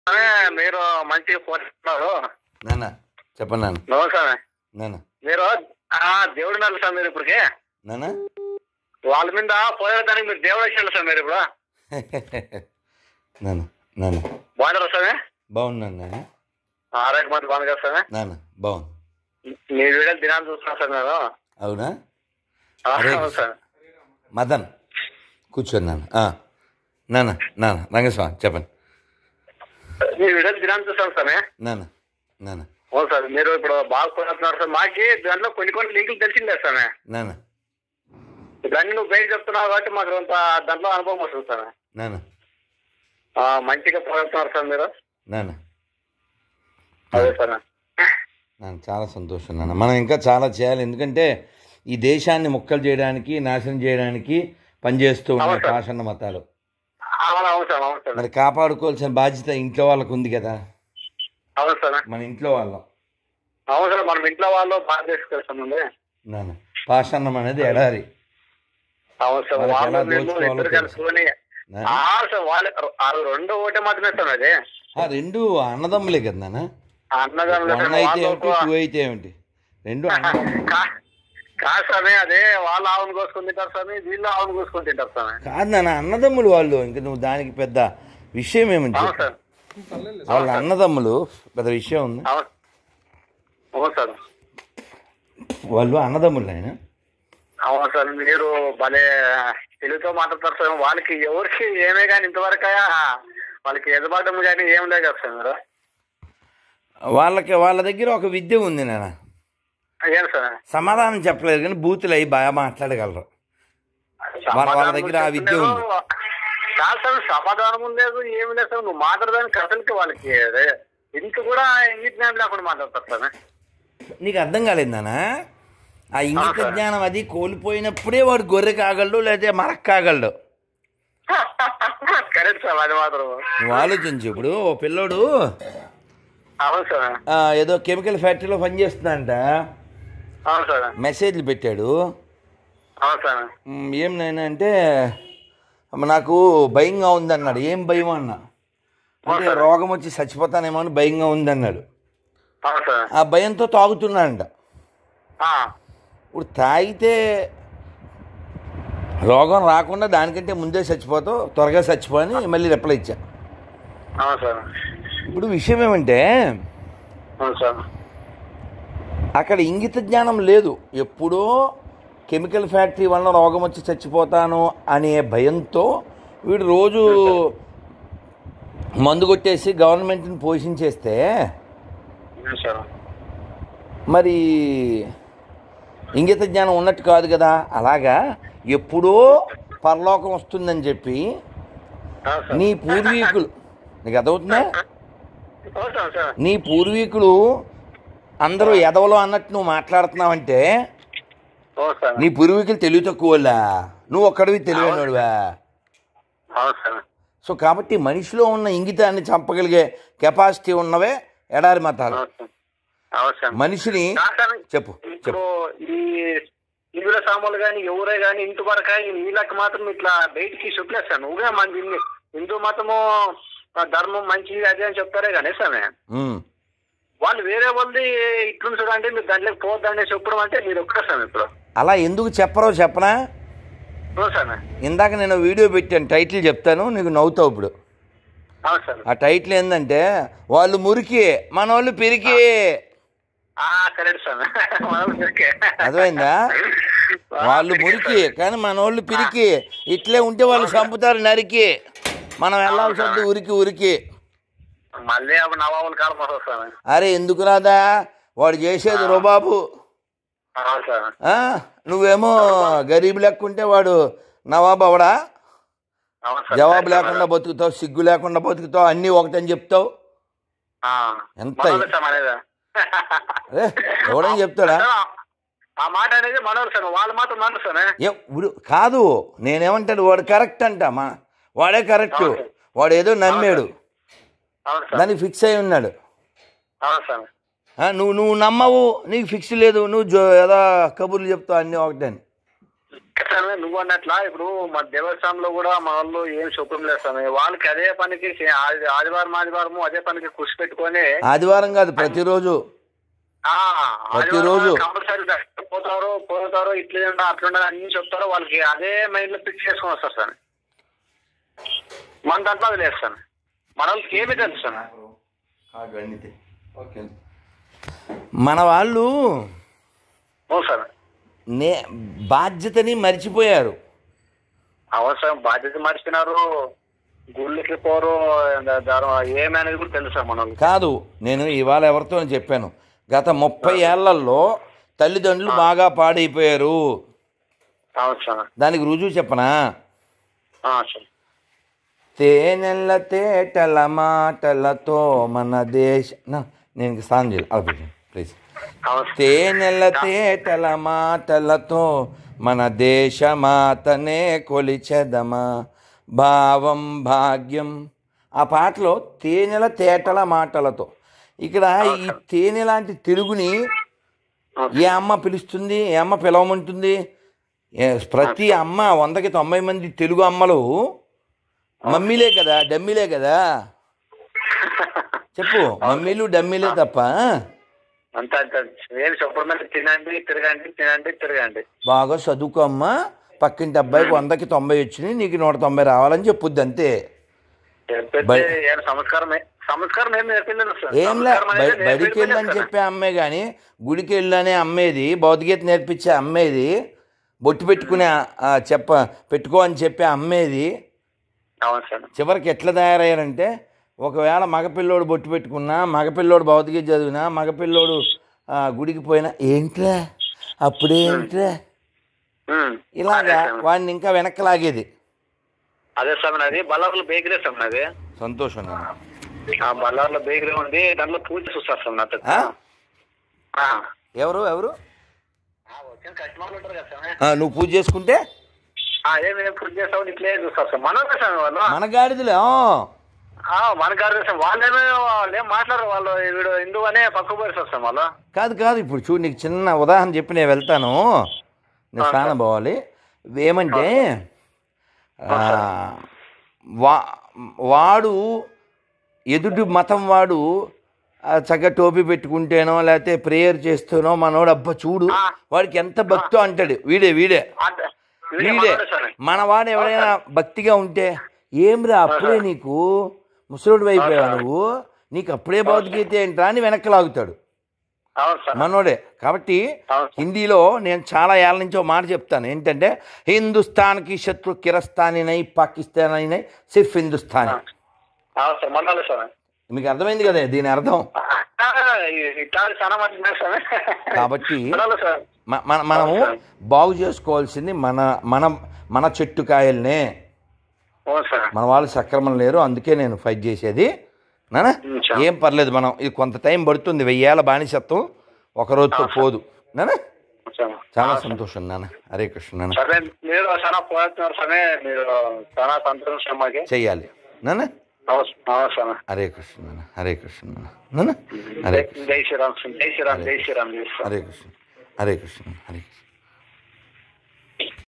స్వామి, మీరు మంచి ఫోన్ ఇస్తున్నారు నాన్న చెప్పండి నాన్న నమస్కారం నాన్న మీరు ఆ దేవుడు ఉన్నారు సార్ మీరు ఇప్పటికి నాన్న వాళ్ళ మీద పోయేదానికి మీరు దేవుడు వచ్చారు సార్ మీరు ఇప్పుడు నాన్న నాన్న బాగున్నారు స్వామి బాగున్నాను నాన్న ఆరోగ్య మంది బాగుంది కదా స్వామి నాన్న బాగుంది మీ వీడియో దినాలు చూస్తున్నాను సార్ నేను అవునా ఆ, అరే. అవును సార్ మదన్ కూర్చోండి నాన్న ఆ, నాన్న నాన్న రంగస్వామి చెప్పండి మీ వీడియో దినాలు చూస్తాను సార్ నాన్న నాన్న అవును సార్ మీరు ఇప్పుడు బాగా పోతున్నారు సార్ మాకి దాంట్లో కొన్ని కొన్ని లింకులు తెలిసిందే సార్ నాన్న ఇవన్నీ నువ్వు బయట చెప్తున్నావు కాబట్టి మాకు కొంత దాంట్లో అనుభవం వస్తుంది సార్ నాన్న ఆ, మంచిగా పోతున్నారు సార్ మీరు నాన్న అదే సార్ నాన్న చాలా సంతోషం నాన్న మనం ఇంకా చాలా చేయాలి ఎందుకంటే ఈ దేశాన్ని ముక్కలు చేయడానికి నాశనం చేయడానికి పనిచేస్తూ ఉన్నాయి అవును సార్. పాషాణ మతాలు అవును అవును సార్ అవును సార్ మరి కాపాడుకోవాల్సిన బాధ్యత ఇంట్లో వాళ్ళకు ఉంది కదా అవును సార్ మన ఇంట్లో వాళ్ళం అవును సార్ మనం ఇంట్లో వాళ్ళు బాగా చేసుకొస్తామండి నాన్న పాషాణం అనేది ఎడారి అవును సార్ వాళ్ళకి వాళ్ళు ఎలా మేము దోచుకోవాలో ఇద్దరు తెలుసు. కలుసుకొని నాన్న. ఆ సార్ వాళ్ళు వాళ్ళు రెండు ఒకటే మాత్రమే సార్ అది ఆ, రెండు అన్నదమ్ములే కదా నాన్న అన్నదమ్ములు వన్ సార్, అయితే వాళ్ళు ఏమిటి ఒక- టూ అయితే ఏమిటి రెండు అన్నదమ్ములు కా- కాదు స్వామి అదే వాళ్ళు ఆవును కోసుకొని తింటారు స్వామి వీళ్ళు ఆవును కోసుకొని తింటారు స్వామి కాదు నాన్న అన్నదమ్ములు వాళ్ళు ఇంకా నువ్వు దానికి పెద్ద విషయం ఏమని అవును చెప్పు. సార్ వాళ్ళ అన్నదమ్ములు పెద్ద విషయం ఉంది అవును అవును సార్ వాళ్ళు అన్నదమ్ములు ఆయన అవును సార్ మీరు భలే తెలుగుతో మాట్లాడతారు సార్ వాళ్ళకి ఎవరికి ఏమే కానీ ఇంతవరకు వాళ్ళకి ఎదుబాటం కానీ ఏం లేదు కదా సార్ మీరు వాళ్ళకి వాళ్ళ దగ్గర ఒక విద్య ఉంది నాన్న ఏం సార్ సమాధానం చెప్పలేదు కానీ బూతులు అయి బాగా మాట్లాడగలరు వాళ్ళ- వాళ్ళ దగ్గర ఆ విద్య ఉంది. కాదు సార్ సమాధానం లేదు ఏమి లేదు సార్ నువ్వు మాట్లాడడానికి అసలుకి వాళ్ళకి అదే ఇంత కూడా ఇంగిత జ్ఞానం లేకుండా మాట్లాడతారు సార్ నీకు అర్థం కాలేదు నాన్న ఆ ఇంగిత అవును సార్. జ్ఞానం అది కోల్పోయినప్పుడే వాడు గొర్రె కాగలడు లేదా మరక్ కాగలడు కరెక్ట్ సార్ అది మాత్రం నువ్వు ఆలోచించు ఇప్పుడు ఓ పిల్లోడు అవును సార్ ఆ, ఏదో కెమికల్ ఫ్యాక్టరీలో పనిచేస్తుందంట అవును సార్ మెసేజ్లు పెట్టాడు అవును సార్ మ్, ఏం నాయనా అంటే అమ్మ నాకు భయంగా ఉంది అన్నాడు ఏం భయం అన్నా అంటే అవును. రోగం వచ్చి చచ్చిపోతానేమో అని భయంగా ఉంది అన్నాడు అవును సార్ ఆ భయంతో తాగుతున్నాడంట ఆ, ఇప్పుడు తాగితే రోగం రాకుండా దానికంటే ముందే చచ్చిపోతావు త్వరగా చచ్చిపో అని మళ్ళీ రిప్లై ఇచ్చా అవును సార్ ఇప్పుడు విషయం ఏమంటే అవును సార్ అక్కడ ఇంగిత జ్ఞానం లేదు ఎప్పుడో కెమికల్ ఫ్యాక్టరీ వల్ల రోగం వచ్చి చచ్చిపోతాను అనే భయంతో వీడు రోజు మందు కొట్టేసి గవర్నమెంట్ని పోషించేస్తే అవును సార్ మరి ఇంగిత జ్ఞానం ఉన్నట్టు కాదు కదా అలాగా ఎప్పుడో పరలోకం వస్తుందని చెప్పి అవును సార్ నీ పూర్వీకులు నీకు అర్థమవుతుందా అవును సార్ సార్ నీ పూర్వీకులు అందరూ ఎదవలో అన్నట్టు నువ్వు మాట్లాడుతున్నావంటే అవును సార్ నీ పూర్వీకులు తెలివి తక్కువలా నువ్వు ఒక్కడివి తెలివైనడువా అవును సార్ సో కాబట్టి మనిషిలో ఉన్న ఇంగితాన్ని చంపగలిగే కెపాసిటీ ఉన్నవే ఎడారి మతాలు అవును సార్ అవును సార్ మనిషిని కాదు సార్ చెప్పు ఇప్పుడు చెప్పు ఈ ఇందులో సామాన్లు కానీ ఎవరే కానీ ఇంటి వరకు వీళ్ళకి మాత్రం ఇట్లా బయటికి చెప్పలేదు సార్ నువ్వే మన హిందూ- హిందూ మతము ఆ, ధర్మం మంచిది అది అని చెప్తారే కానీ సార్ ఉమ్. వాళ్ళు వేరే వాళ్ళది ఇట్లుంది చూడండి మీరు దాంట్లోకి పోద్దండి చెప్పడం అంటే మీరు ఒక్క సార్ ఇప్పుడు అలా ఎందుకు చెప్పరో చెప్పనా అవును సార్ ఇందాక నేను వీడియో పెట్టాను టైటిల్ చెప్తాను నీకు నవ్వుతావు ఇప్పుడు అవును సార్ ఆ టైటిల్ ఏంటంటే వాళ్ళు మురికి మన వాళ్ళు పిరికి ఆ, కరెక్ట్ సార్ మనం ఓకే. అర్థమైందా ఆ, వాళ్ళు కరెక్ట్ మురికి సార్. కానీ మన వాళ్ళు పిరికి ఇట్లే ఉంటే వాళ్ళు చంపుతారు నరికి మనం వెళ్ళాల్సి వస్తుంది ఉరికి ఉరికి మళ్ళీ అప్పుడు నవాబుల కాలం వస్తుంది సార్ అరే ఎందుకు రాదా వాడు చేసేది రుబాబు అవును సార్ ఆ? నువ్వేమో గరీబ్ లెక్కుంటే వాడు నవాబు అవడా అవును సార్ జవాబు లేకుండా బతుకుతావు సిగ్గు లేకుండా బతుకుతావు అన్నీ ఒకటని చెప్తావు ఆ, ఎంత- మనోళ్ళు సార్ మనదే. అరే ఎవడని చెప్తాడా ఆ మాట అనేది మనోళ్ళు సార్ వాళ్ళు మాత్రం మనరు సార్ ఏ ఇప్పుడు కాదు నేనేమంటాడు వాడు కరెక్ట్ అంట మా వాడే కరెక్ట్ అవును. వాడు ఏదో నమ్మాడు అవును సార్ దానికి ఫిక్స్ అయి ఉన్నాడు అవును సార్ ఆ, నువ్వు నువ్వు నమ్మవు నీకు ఫిక్స్ లేదు నువ్వు జో ఏదో కబుర్లు చెప్తావు అన్నీ ఒకటే అని స్వామి నువ్వు అన్నట్లా ఇప్పుడు మా దేవస్థానంలో కూడా మా వాళ్ళు ఏం శుభ్రం లేదు స్వామి వాళ్ళకి అదే పనికి చే- ఆది- ఆదివారం ఆదివారం అదే పనికి కృషి పెట్టుకొని ఆదివారం కాదు ప్రతిరోజు ఆ, ప్రతిరోజు. ఆదివారం కంపల్సరీ పోతారు పోతారు ఇట్లా అట్లుండదు అన్ని చెప్తారు వాళ్ళకి అదే మైండ్ లో ఫిక్స్ చేసుకొని వస్తారు సార్ మన దాంట్లో వదిలేస్తాను మన వాళ్ళకి ఏమి తెలుసు సార్ మన వాళ్ళు అవును సార్ నే బాధ్యతని మర్చిపోయారు అవసరం బాధ్యత మర్చిపోయినారు గుళ్ళకి పోరు దారు ఏమనేది కూడా తెలుసు సార్ మన వాళ్ళకి కాదు నేను ఇవాళ ఎవరితో చెప్పాను గత ముప్పై ఏళ్లలో తల్లిదండ్రులు బాగా పాడైపోయారు అవును సార్ దానికి రుజువు చెప్పనా ఆ, సార్ తేనెల్ల తేటల మాటలతో మన దేశ నా- నేను ఇంక స్నానం చేయాలి అలా ప్లీజ్ అవును సార్. తేనెల తేటల మాటలతో మన దేశమాతనే కొలిచెదమా భావం భాగ్యం ఆ పాటలో తేనెల తేటల మాటలతో ఇక్కడ ఈ తేనె లాంటి తెలుగుని ఏ అమ్మ పిలుస్తుంది ఏ అమ్మ పిలవమంటుంది ఏ- ప్రతి అమ్మ వందకి తొంభై మంది తెలుగు అమ్మలు మమ్మీలే కదా డమ్మీలే కదా చెప్పు మమ్మీలు డమ్మీలే తప్ప అంతే అంతే ఏం చెప్పడం తినండి తిరగండి తినండి తిరగండి బాగా చదువుకో అమ్మ పక్కింటి అబ్బాయికి వందకి తొంభై వచ్చినాయి నీకు నూట తొంభై రావాలని చెప్పుద్ది అంతే చెప్పేది బయ- ఏం సంస్కారమే సంస్కారం ఏం నేర్పింది సార్ ఏంలే సంస్కారం అనేది బయ- బడికి నేర్పించలేదు వెళ్ళని సార్. చెప్పే అమ్మే కానీ గుడికి వెళ్ళనే అమ్మేది భౌతికత నేర్పించే అమ్మేది బొట్టు పెట్టుకునే ఆ, చెప్ప పెట్టుకో అని చెప్పే అమ్మేది అవును సార్ చివరికి ఎట్లా తయారయ్యారంటే ఒకవేళ మగపిల్లోడు బొట్టు పెట్టుకున్నా మగపిల్లోడు భౌతిక చదివినా మగపిల్లోడు ఆ, గుడికి పోయినా ఏంట్రా అప్పుడేంట్రా ఉమ్. ఇలాగా అదే సార్. వాడిని ఇంకా వెనక్కి లాగేది అదే సార్ నాది బల్లార్లో బేకరీ సార్ నాది సంతోషం నాన్న. ఆ బల్లార్లో బేకరీ ఉంది దాంట్లో పూజ చూస్తారు సార్ నాతో ఆ? ఆ. ఎవరు ఎవరు ఆ, వచ్చిన కస్టమర్లు ఉంటారు కదా సార్ ఆ, నువ్వు పూజ చేసుకుంటే ఆ, ఏం ఏం పూజ చేస్తావు ఇట్లే చూస్తారు సార్ మన సార్ వాళ్ళు మన గాడిదలే ఆ. ఆ, మన గారు సార్ వాళ్ళేమో వాళ్ళు ఏం మాట్లాడరు వాళ్ళు వీడు హిందూ అనే పక్కకు పోయి సార్ వాళ్ళు కాదు కాదు ఇప్పుడు చూడు నీకు చిన్న ఉదాహరణ చెప్పి నేను వెళ్తాను నేను స్నానం పోవాలి ఏమంటే ఆ, వా వాడు ఎదుటి మతం వాడు ఆ, చక్కగా టోపీ పెట్టుకుంటేనో లేకపోతే ప్రేయర్ చేస్తేనో మనోడు అబ్బా చూడు ఆ. వాడికి ఎంత భక్తో అంటాడు వీడే వీడే అంతే. వీడే వీడే మనోడే సార్ మనవాడు ఎవరైనా భక్తిగా ఉంటే ఏమ్రా అప్పుడే నీకు ముసలుడు అయిపోయావు నువ్వు నీకు అప్పుడే భౌతికత ఏంట్రా అని వెనక్కి లాగుతాడు అవును సార్ మనోడే కాబట్టి అవును సార్. హిందీలో నేను చాలా ఏళ్ళ నుంచి ఒక మాట చెప్తాను ఏంటంటే హిందుస్థాన్కి శత్రు కిరస్థానీ నై పాకిస్తాన్ అయినాయి సిర్ఫ్ హిందుస్థానీ అవును సార్ మనోడే సార్ మీకు అర్థమైంది కదా దీని అర్థం ఆ, ఇట్లా చాలా మంది ఉన్నారు సార్ కాబట్టి మనోడే సార్ మ- మన మనము బాగు చేసుకోవాల్సింది మన మన మన చెట్టు కాయల్నే అవును సార్ మన వాళ్ళు సక్రమం లేరు అందుకే నేను ఫైట్ చేసేది నానా ఉమ్, చా- ఏం పర్లేదు మనం ఇది కొంత టైం పడుతుంది వెయ్యేళ్ళ బానిసత్వం ఒక రోజుతో పోదు నానా సార్. చాలా సంతోషం నాన్న హరే కృష్ణ నాన్న సరే మీరు చాలా పోతున్నారు సరే మీరు చాలా సంతోషం మాకి చెయ్యాలి నాన్న అవును అవును సార్ హరే కృష్ణ నాన్న హరే కృష్ణ నాన్న నాన్న హరే కృష్ణ జై శ్రీరామ్ జై శ్రీరామ్ జై శ్రీరామ్ జై శ్రీరామ్ హరే కృష్ణ హరే కృష్ణ హరే కృష్ణ